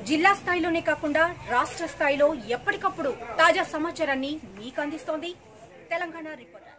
జిల్లా స్థాయిలోనే కాకుండా రాష్ట్ర స్థాయిలో ఎప్పటికప్పుడు తాజా సమాచారాన్ని మీకు అందిస్తోంది తెలంగాణ రిపోర్టర్స్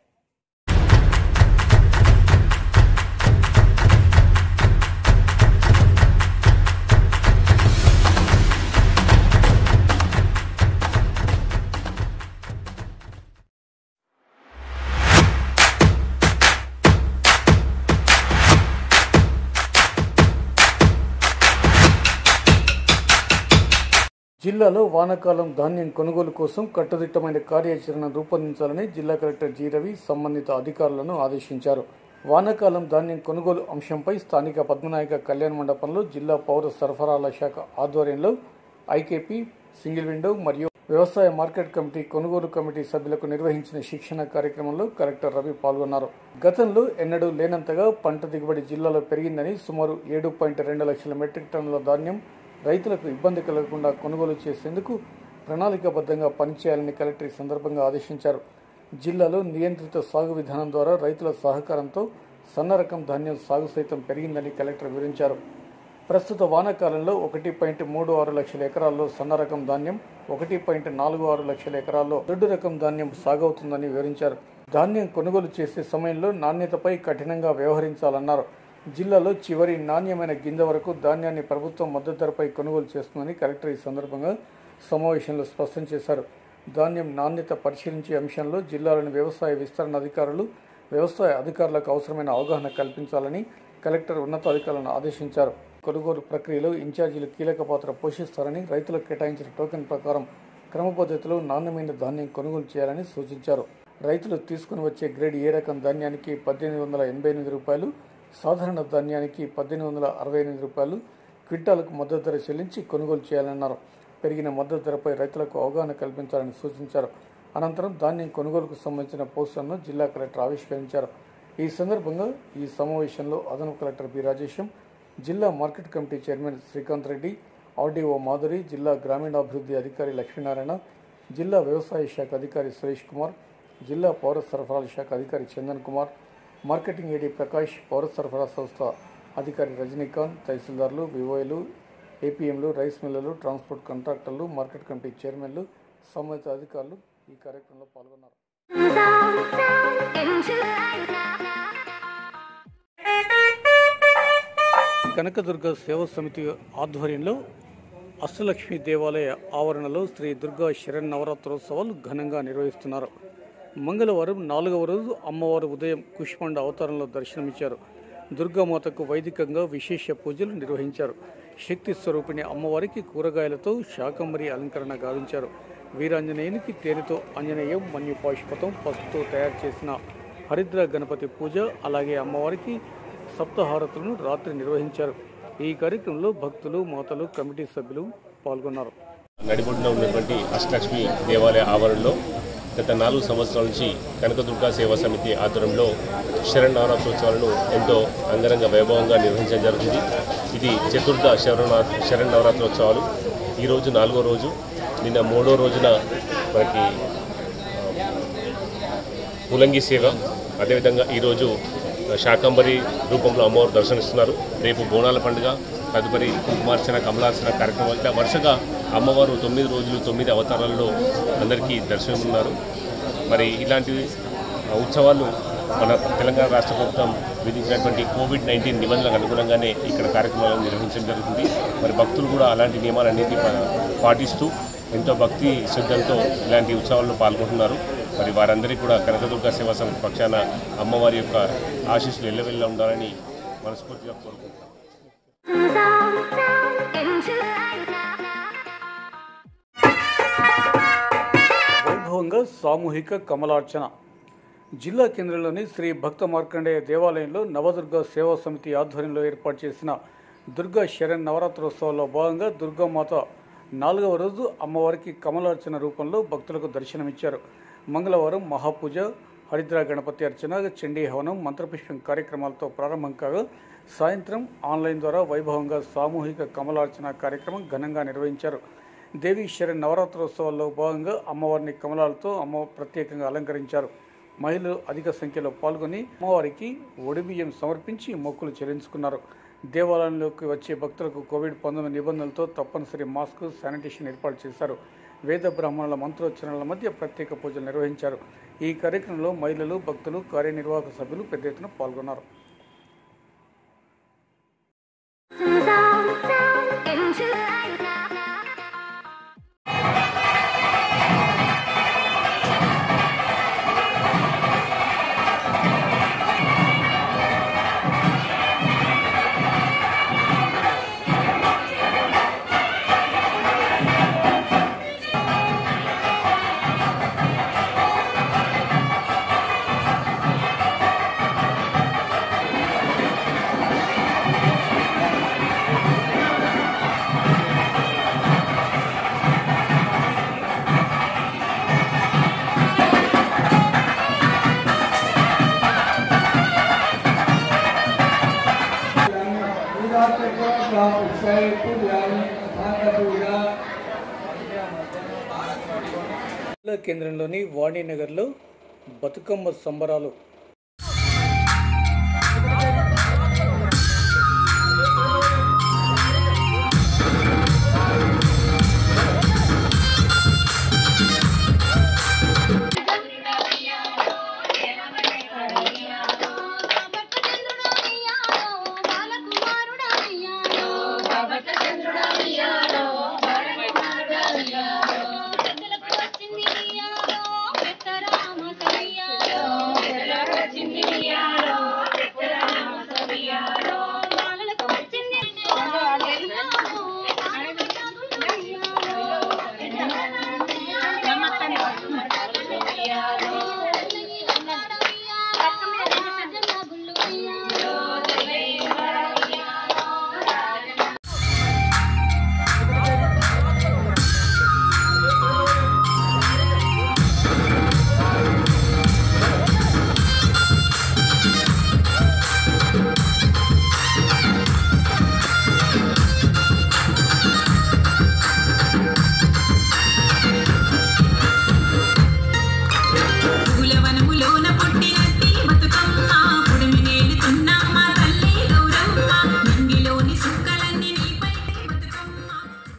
జిల్లాలో వానాకాలం ధాన్యం కొనుగోలు కోసం కట్టుదిట్టమైన కార్యాచరణ రూపొందించాలని జిల్లా కలెక్టర్ జి రవి సంబంధిత అధికారులను ఆదేశించారు వానాకాలం ధాన్యం కొనుగోలు అంశంపై స్థానిక పద్మనాయక కళ్యాణ మండపంలో జిల్లా పౌర సరఫరాల శాఖ ఆధ్వర్యంలో ఐకేపీ సింగిల్ విండో మరియు వ్యవసాయ మార్కెట్ కమిటీ కొనుగోలు కమిటీ సభ్యులకు నిర్వహించిన శిక్షణ కార్యక్రమంలో కలెక్టర్ రవి పాల్గొన్నారు గతంలో ఎన్నడూ లేనంతగా పంట దిగుబడి జిల్లాలో పెరిగిందని సుమారు ఏడు పాయింట్ రెండు లక్షల మెట్రిక్ టన్నుల ధాన్యం రైతులకు ఇబ్బంది కలగకుండా కొనుగోలు చేసేందుకు ప్రణాళికాబద్ధంగా పనిచేయాలని కలెక్టర్ ఈ సందర్భంగా ఆదేశించారు జిల్లాలో నియంత్రిత సాగు విధానం ద్వారా రైతుల సహకారంతో సన్న రకం ధాన్యం సాగు సైతం పెరిగిందని కలెక్టర్ వివరించారు ప్రస్తుత వానాకాలంలో ఒకటి పాయింట్ మూడు ఆరు లక్షల ఎకరాల్లో సన్న రకం ధాన్యం ఒకటి పాయింట్ నాలుగు ఆరు లక్షల ఎకరాల్లో దొడ్డు రకం ధాన్యం సాగవుతుందని వివరించారు ధాన్యం కొనుగోలు చేసే సమయంలో నాణ్యతపై కఠినంగా వ్యవహరించాలన్నారు జిల్లాలో చివరి నాణ్యమైన గింజ వరకు ధాన్యాన్ని ప్రభుత్వం మద్దతు ధరపై కొనుగోలు చేస్తుందని కలెక్టర్ ఈ సందర్భంగా సమావేశంలో స్పష్టం చేశారు ధాన్యం నాణ్యత పరిశీలించే అంశంలో జిల్లాలోని వ్యవసాయ విస్తరణ అధికారులు వ్యవసాయ అధికారులకు అవసరమైన అవగాహన కల్పించాలని కలెక్టర్ ఉన్నతాధికారులను ఆదేశించారు కొనుగోలు ప్రక్రియలో ఇన్ఛార్జీలు కీలక పాత్ర పోషిస్తారని రైతులకు కేటాయించిన టోకెన్ ప్రకారం క్రమ పద్ధతిలో నాణ్యమైన ధాన్యం కొనుగోలు చేయాలని సూచించారు రైతులు తీసుకుని వచ్చే గ్రేడ్ ఏ రకం ధాన్యానికి పద్దెనిమిది వందల ఎనభై ఎనిమిది రూపాయలు సాధారణ ధాన్యానికి పద్దెనిమిది వందల అరవై ఎనిమిది రూపాయలు క్వింటాలకు మద్దతు ధర చెల్లించి కొనుగోలు చేయాలన్నారు పెరిగిన మద్దతు ధరపై రైతులకు అవగాహన కల్పించాలని సూచించారు అనంతరం ధాన్యం కొనుగోలుకు సంబంధించిన పోస్టర్ను జిల్లా కలెక్టర్ ఆవిష్కరించారు ఈ సందర్భంగా ఈ సమావేశంలో అదనపు కలెక్టర్ బి రాజేశం జిల్లా market committee chairman Srikanth Reddy RDO Madhuri జిల్లా గ్రామీణాభివృద్ధి అధికారి లక్ష్మీనారాయణ జిల్లా వ్యవసాయ శాఖ అధికారి సురేష్ కుమార్ జిల్లా పౌర సరఫరాల శాఖ అధికారి చందన్ కుమార్ మార్కెటింగ్ ఏడీ ప్రకాష్ పౌర సరఫరా సంస్థ అధికారి రజనీకాంత్ తహసీల్దార్లు వివోఏలు ఏపీఎంలు రైస్ మిల్లులు ట్రాన్స్పోర్ట్ కాంట్రాక్టర్లు మార్కెట్ కమిటీ చైర్మన్లు సంబంధిత అధికారులు ఈ కార్యక్రమంలో పాల్గొన్నారు కనకదుర్గ సేవా సమితి ఆధ్వర్యంలో అష్టలక్ష్మి దేవాలయ ఆవరణలో శ్రీ దుర్గా శరణ్ నవరాత్రోత్సవాలు ఘనంగా నిర్వహిస్తున్నారు మంగళవారం నాలుగవ రోజు అమ్మవారు ఉదయం కుష్మండ అవతారంలో దర్శనమిచ్చారు దుర్గామాతకు వైదికంగా విశేష పూజలు నిర్వహించారు శక్తి స్వరూపిణి అమ్మవారికి కూరగాయలతో శాకంబరి అలంకరణ గావించారు వీరాంజనేయునికి తేనెతో ఆంజనేయం మన్యు పాశుపతం పసుపుతో తయారు చేసిన హరిద్ర గణపతి పూజ అలాగే అమ్మవారికి సప్తహారతులను రాత్రి నిర్వహించారు ఈ కార్యక్రమంలో భక్తులు మాతలు కమిటీ సభ్యులు పాల్గొన్నారు నడిబొడ్డున ఉన్నటువంటి అష్టలక్ష్మి దేవాలయ ఆవరణలో గత నాలుగు సంవత్సరాల నుంచి కనకదుర్గా సేవా సమితి ఆధ్వర్యంలో శరణ్ నవరాత్రోత్సవాలను ఎంతో అంగరంగ వైభవంగా నిర్వహించడం జరుగుతుంది ఇది చతుర్థ శరణ శరణ్ నవరాత్రోత్సవాలు ఈరోజు నాలుగో రోజు నిన్న మూడో రోజున మనకి ఆ, ములంగి సేవ అదేవిధంగా ఈరోజు శాకంబరి రూపంలో అమ్మవారు దర్శనిస్తున్నారు రేపు బోనాల పండుగ తదుపరి కుంకుమార్చన కమలార్చన కార్యక్రమం ఇట్లా వరుసగా అమ్మవారు తొమ్మిది రోజులు తొమ్మిది అవతారాల్లో అందరికీ దర్శనమున్నారు మరి ఇలాంటి ఆ, ఉత్సవాలు మన తెలంగాణ రాష్ట్ర ప్రభుత్వం విధించినటువంటి కోవిడ్ నైన్టీన్ నిబంధనలకు అనుగుణంగానే ఇక్కడ కార్యక్రమాలను నిర్వహించడం జరుగుతుంది మరి భక్తులు కూడా అలాంటి నియమాలన్నింటినీ పా- పాటిస్తూ ఎంతో భక్తి శ్రద్ధలతో ఇలాంటి ఉత్సవాల్లో పాల్గొంటున్నారు మరి వారందరికీ కూడా కనకదుర్గ సేవా సమితి పక్షాన అమ్మవారి యొక్క ఆశీస్సులు ఎల్లవెల్లా ఉండాలని మనస్ఫూర్తిగా కోరుకుంటున్నాం వైభవంగా సామూహిక కమలార్చన జిల్లా కేంద్రంలోని శ్రీ భక్త మార్కండేయ దేవాలయంలో నవదుర్గ సేవా సమితి ఆధ్వర్యంలో ఏర్పాటు చేసిన దుర్గా శరణ్ నవరాత్రోత్సవాల్లో భాగంగా దుర్గామాత నాలుగవ రోజు అమ్మవారికి కమలార్చన రూపంలో భక్తులకు దర్శనమిచ్చారు మంగళవారం మహాపూజ హరిద్ర గణపతి అర్చన చండీ హవనం మంత్రపుష్పం కార్యక్రమాలతో ప్రారంభం కాగా సాయంత్రం ఆన్లైన్ ద్వారా వైభవంగా సామూహిక కమలార్చన కార్యక్రమం ఘనంగా నిర్వహించారు దేవి శరణ్ నవరాత్రోత్సవాల్లో భాగంగా అమ్మవారిని కమలాలతో అమ్మ ప్రత్యేకంగా అలంకరించారు మహిళలు అధిక సంఖ్యలో పాల్గొని అమ్మవారికి ఒడిబియ్యం సమర్పించి మొక్కులు చెల్లించుకున్నారు దేవాలయంలోకి వచ్చే భక్తులకు కోవిడ్ పంతొమ్మిది నిబంధనలతో తప్పనిసరి మాస్క్ శానిటేషన్ ఏర్పాటు చేశారు వేద బ్రాహ్మణుల మంత్రోచ్చరణల మధ్య ప్రత్యేక పూజలు నిర్వహించారు ఈ కార్యక్రమంలో మహిళలు భక్తులు కార్యనిర్వాహక సభ్యులు పెద్ద ఎత్తున పాల్గొన్నారు జిల్లా కేంద్రంలోని వాణినగర్లో బతుకమ్మ సంబరాలు కులవనములోన పుట్టినట్టి బతుకమ్మ పుడిమి నేలుతున్న మా తల్లి గౌరమ్మ నింగిలోని సుక్కలన్నీ నీపై బతుకమ్మ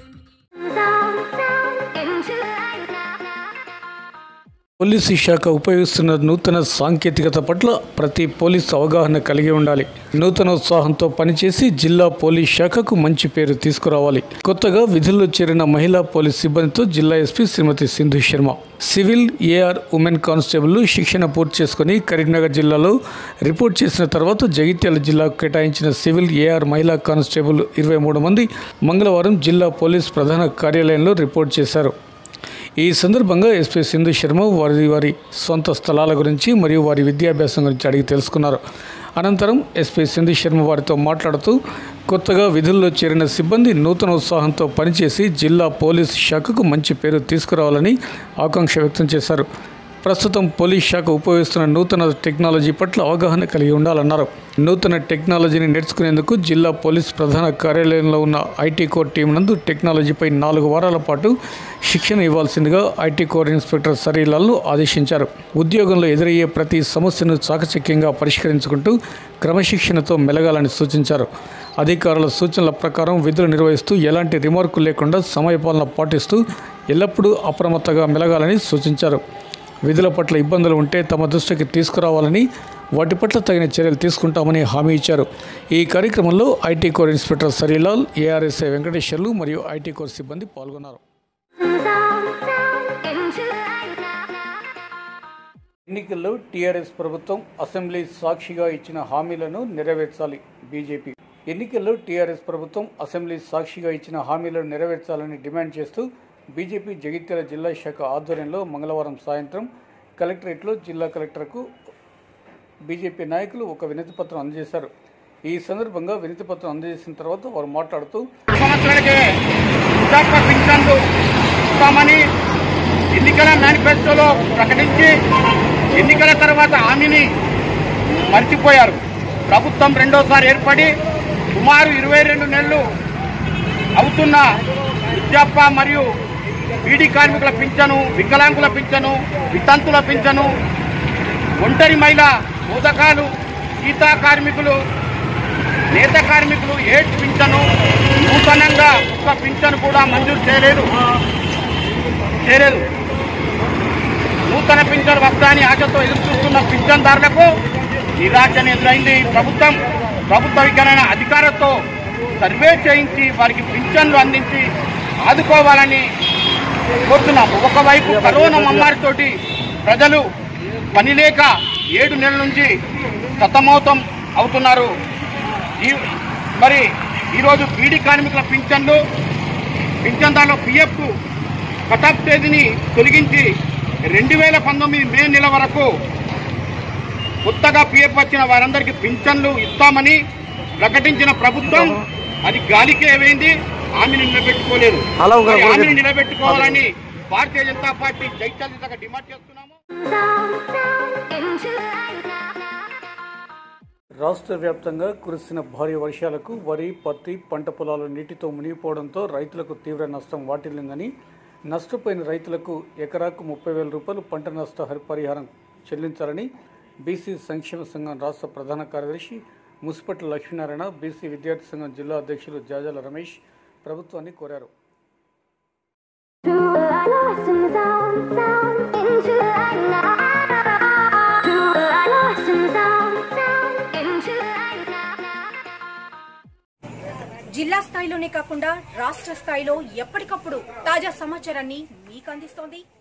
పోలీసు శాఖ ఉపయోగిస్తున్న నూతన సాంకేతికత పట్ల ప్రతి పోలీసు అవగాహన కలిగి ఉండాలి నూతన ఉత్సాహంతో పనిచేసి జిల్లా పోలీస్ శాఖకు మంచి పేరు తీసుకురావాలి కొత్తగా విధుల్లో చేరిన మహిళా పోలీస్ సిబ్బందితో జిల్లా SP Srimati Sindhu Sharma civil AR women constable శిక్షణ పూర్తి చేసుకుని కరీంనగర్ జిల్లాలో రిపోర్ట్ చేసిన తర్వాత జగిత్యాల జిల్లాకు కేటాయించిన సివిల్ ఏఆర్ మహిళా కానిస్టేబుల్ ఇరవై మూడు మంది మంగళవారం జిల్లా పోలీస్ ప్రధాన కార్యాలయంలో రిపోర్ట్ చేశారు ఈ సందర్భంగా ఎస్పీ సింధు శర్మ వారి వారి సొంత స్థలాల గురించి మరియు వారి విద్యాభ్యాసం గురించి అడిగి తెలుసుకున్నారు అనంతరం ఎస్పీ సింధు శర్మ వారితో మాట్లాడుతూ కొత్తగా విధుల్లో చేరిన సిబ్బంది నూతన ఉత్సాహంతో పనిచేసి జిల్లా పోలీస్ శాఖకు మంచి పేరు తీసుకురావాలని ఆకాంక్ష వ్యక్తం చేశారు ప్రస్తుతం పోలీస్ శాఖ ఉపయోగిస్తున్న నూతన టెక్నాలజీ పట్ల అవగాహన కలిగి ఉండాలన్నారు నూతన టెక్నాలజీని నేర్చుకునేందుకు జిల్లా పోలీస్ ప్రధాన కార్యాలయంలో ఉన్న ఐటీ కోర్ టీం నందు టెక్నాలజీపై నాలుగు వారాల పాటు శిక్షణ ఇవ్వాల్సిందిగా ఐటీ కోర్ ఇన్స్పెక్టర్ సరీలాల్ను ఆదేశించారు ఉద్యోగంలో ఎదురయ్యే ప్రతి సమస్యను చాకచక్యంగా పరిష్కరించుకుంటూ క్రమశిక్షణతో మెలగాలని సూచించారు అధికారుల సూచనల ప్రకారం విధులు నిర్వహిస్తూ ఎలాంటి రిమార్కు లేకుండా సమయపాలన పాటిస్తూ ఎల్లప్పుడూ అప్రమత్తగా మెలగాలని సూచించారు విధుల పట్ల ఇబ్బందులు ఉంటే తమ దృష్టికి తీసుకురావాలని వాటి పట్ల తగిన చర్యలు తీసుకుంటామని హామీ ఇచ్చారు ఈ కార్యక్రమంలో IT core inspector Sarilal ARSI Venkateswarlu మరియు ఐటీ కోర్ సిబ్బంది పాల్గొన్నారు ఎన్నికల్లో టీఆర్ఎస్ ప్రభుత్వం అసెంబ్లీ సాక్షిగా ఇచ్చిన హామీలను నెరవేర్చాలి బీజేపీ ఎన్నికల్లో టీఆర్ఎస్ ప్రభుత్వం అసెంబ్లీ సాక్షిగా ఇచ్చిన హామీలను నెరవేర్చాలని డిమాండ్ చేస్తూ బీజేపీ జగిత్యాల జిల్లా శాఖ ఆధ్వర్యంలో మంగళవారం సాయంత్రం కలెక్టరేట్లో జిల్లా కలెక్టర్కు బీజేపీ నాయకులు ఒక వినతి పత్రం అందజేశారు ఈ సందర్భంగా వినతి పత్రం అందజేసిన తర్వాత వారు మాట్లాడుతూ సంవత్సరానికి వృద్ధాప్య పింఛన్లు ఇస్తామని ఎన్నికల మేనిఫెస్టోలో ప్రకటించి ఎన్నికల తర్వాత హామీని మర్చిపోయారు ప్రభుత్వం రెండోసారి ఏర్పడి సుమారు ఇరవై రెండు నెలలు అవుతున్న వృద్ధాప్య మరియు బీడీ కార్మికుల పింఛను వికలాంగుల పింఛను వితంతుల పింఛను ఒంటరి మహిళ ఉదకాలు గీతా కార్మికులు నేత కార్మికులు ఏడ్ పింఛను నూతనంగా ఒక్క పింఛను కూడా మంజూరు చేయలేదు చేయలేదు నూతన పింఛను వస్తాయని ఆశతో ఎదురు చూస్తున్న పింఛన్దారులకు నిరాశ ఎదురైంది ప్రభుత్వం ప్రభుత్వ విజ్ఞాన అధికారులతో సర్వే చేయించి వారికి పింఛన్లు అందించి ఆదుకోవాలని కోరుతున్నాము ఒకవైపు కరోనా మమ్మారితోటి ప్రజలు పని లేక ఏడు నెలల నుంచి సతమౌతం అవుతున్నారు ఈ మరి ఈరోజు బీడీ కార్మికుల పింఛన్లు పింఛన్దారుల పిఎఫ్ కటాఫ్ తేదీని తొలగించి రెండు వేల పంతొమ్మిది మే నెల వరకు కొత్తగా పిఎఫ్ వచ్చిన వారందరికీ పింఛన్లు ఇస్తామని ప్రకటించిన ప్రభుత్వం అది గాలికే ఏమైంది హామీని నిలబెట్టుకోలేదు అలా ఒక- మరి హామీని నిలబెట్టుకోవాలని భారతీయ జనతా పార్టీ జైచల్లితగా డిమాండ్ చేస్తున్నాము రాష్ట్ర వ్యాప్తంగా కురిసిన భారీ వర్షాలకు వరి పత్తి పంట పొలాలు నీటితో మునిగిపోవడంతో రైతులకు తీవ్ర నష్టం వాటిల్లిందని నష్టపోయిన రైతులకు ఎకరాకు ముప్పై వేల రూపాయలు పంట నష్ట హరి- పరిహారం చెల్లించాలని బీసీ సంక్షేమ సంఘం రాష్ట్ర ప్రధాన కార్యదర్శి ముసిపట్ల లక్ష్మీనారాయణ బీసీ విద్యార్థి సంఘం జిల్లా అధ్యక్షులు జాజాల రమేష్ ప్రభుత్వాన్ని కోరారు జిల్లా స్థాయిలోనే కాకుండా రాష్ట్ర స్థాయిలో ఎప్పటికప్పుడు తాజా సమాచారాన్ని మీకు అందిస్తోంది